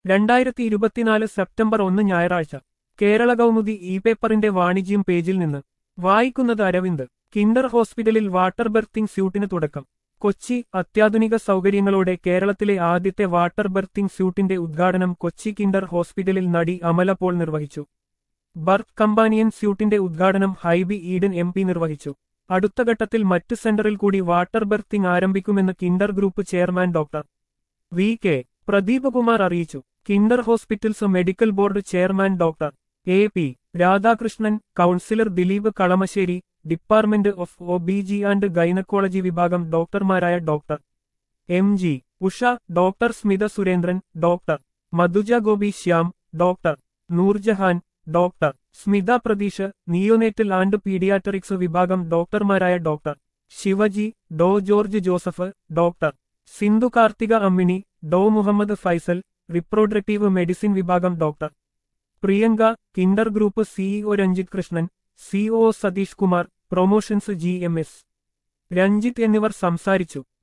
രണ്ടായിരത്തി ഇരുപത്തിനാല് സെപ്റ്റംബർ ഒന്ന് ഞായറാഴ്ച കേരള കൗമുദി ഇ പേപ്പറിന്റെ വാണിജ്യം പേജിൽ നിന്ന് വായിക്കുന്നത് അരവിന്ദ് കിൻഡർ ഹോസ്പിറ്റലിൽ വാട്ടർ ബെർത്തിംഗ് സ്യൂട്ടിന് തുടക്കം കൊച്ചി അത്യാധുനിക സൗകര്യങ്ങളോടെ കേരളത്തിലെ ആദ്യത്തെ വാട്ടർ ബെർത്തിംഗ് സ്യൂട്ടിന്റെ ഉദ്ഘാടനം കൊച്ചി കിൻഡർ ഹോസ്പിറ്റലിൽ നടി അമല പോൾ നിർവഹിച്ചു ബർത്ത് കമ്പാനിയൻ സ്യൂട്ടിന്റെ ഉദ്ഘാടനം ഹൈബി ഈഡൻ എം പി നിർവഹിച്ചു അടുത്ത ഘട്ടത്തിൽ മറ്റ് സെന്ററിൽ കൂടി വാട്ടർ ബെർത്തിംഗ് ആരംഭിക്കുമെന്ന് Kinder group chairman doctor V K Pradeep Kumar അറിയിച്ചു Kinder hospitals medical board chairman doctor A P Radhakrishnan councillor Dileep Kalamassery department of O B G and gynaecology വിഭാഗം ഡോക്ടർമാരായ doctor M G Usha doctor Smitha Surendran doctor മധുജ Gopi Shyam doctor Nurjahan doctor Smitha Pratheesh neonatal and paediatrics വിഭാഗം ഡോക്ടർമാരായ doctor Shivaji ഡോ George Joseph doctor Sindhu Karthika Ammini ഡോ Muhammad Faisal reproductive medicine വിഭാഗം doctor Priyanka Kinder group CEO Ranjith Krishnan CO Satheesh Kumar promotions G M S Ranjith എന്നിവർ സംസാരിച്ചു